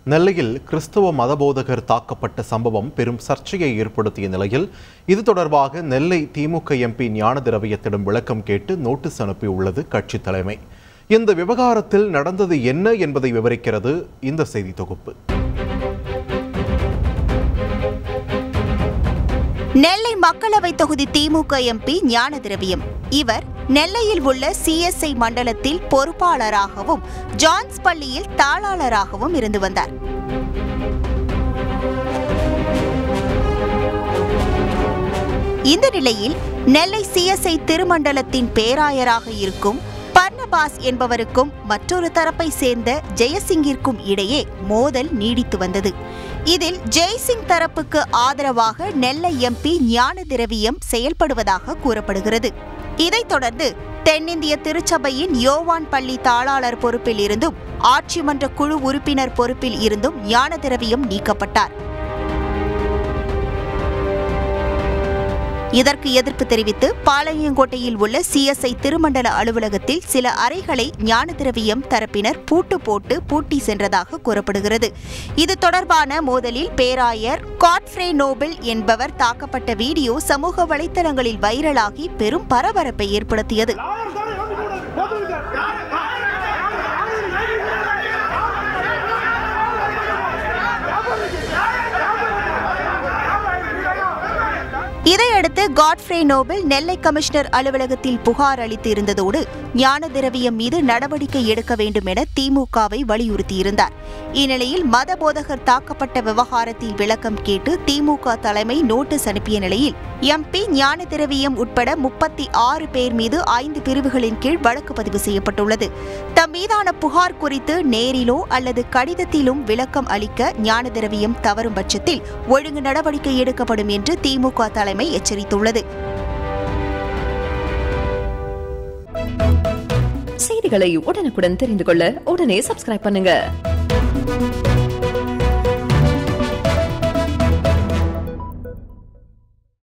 நெல்லையில் கிறிஸ்தவ மதபோதகர் தாக்கப்பட்ட சம்பவம் பெரும் சர்ச்சையை ஏற்படுத்திய நிலையில் இது தொடர்பாக நெல்லை திமுக எம்பி ஞான திரவியத்திடம் விளக்கம் கேட்டு நோட்டீஸ் அனுப்பியுள்ளது கட்சி தலைமை இந்த விவகாரத்தில் நடந்தது என்ன என்பதை விவரிக்கிறது இந்த செய்தி தொகுப்பு நெல்லை மக்களவை தொகுதி திமுக எம்பி ஞான திரவியம் இவர் நெல்லையில் உள்ள சிஎஸ்ஐ மண்டலத்தில் பொறுப்பாளராகவும் ஜான்ஸ் பள்ளியில் தாளாளராகவும் இருந்து வந்தார் இந்த நிலையில் நெல்லை சிஎஸ்ஐ திருமண்டலத்தின் பேராயராக இருக்கும் பர்னபாஸ் என்பவருக்கும் மற்றொரு தரப்பை சேர்ந்த ஜெயசிங்கிற்கும் இடையே மோதல் நீடித்து வந்தது இதில் ஜெய்சிங் தரப்புக்கு ஆதரவாக நெல்லை எம்பி ஞான திரவியம் செயல்படுவதாக கூறப்படுகிறது இதைத் தொடர்ந்து தென்னிந்திய திருச்சபையின் யோவான் பள்ளி தாளாளர் பொறுப்பில் இருந்தும் ஆட்சி மன்ற குழு உறுப்பினர் பொறுப்பில் இருந்தும் ஞான திரவியம் நீக்கப்பட்டார் இதற்கு எதிர்ப்பு தெரிவித்து பாளையங்கோட்டையில் உள்ள சிஎஸ்ஐ திருமண்டல அலுவலகத்தில் சில அறைகளை ஞான திரவியம் தரப்பினர் பூட்டு போட்டு பூட்டி சென்றதாக கூறப்படுகிறது இது தொடர்பான மோதலில் பேராயர் காட்ஃப்ரே நோபல் என்பவர் தாக்கப்பட்ட வீடியோ சமூக வலைத்தளங்களில் வைரலாகி பெரும் பரபரப்பை ஏற்படுத்தியது இதையடுத்து காட்ஃப்ரே நோபல் நெல்லை கமிஷனர் அலுவலகத்தில் புகார் அளித்து இருந்ததோடு ஞான திரவியம் மீது நடவடிக்கை எடுக்க வேண்டும் என திமுகவை வலியுறுத்தியிருந்தார் இந்நிலையில் மத போதகர் தாக்கப்பட்ட விவகாரத்தில் விளக்கம் கேட்டு திமுக தலைமை நோட்டீஸ் அனுப்பிய நிலையில் எம்பி ஞான திரவியம் உட்பட முப்பத்தி ஆறு பேர் மீது ஐந்து பிரிவுகளின் கீழ் வழக்கு பதிவு செய்யப்பட்டுள்ளது தம் மீதான புகார் குறித்து நேரிலோ அல்லது கடிதத்திலும் விளக்கம் அளிக்க ஞான திரவியம் தவறும் பட்சத்தில் ஒழுங்கு நடவடிக்கை எடுக்கப்படும் என்று திமுக தலைமை எச்சரித்துள்ளது செய்திகளை உடனுக்குடன் தெரிந்து கொள்ள உடனே சப்ஸ்கிரைப் பண்ணுங்க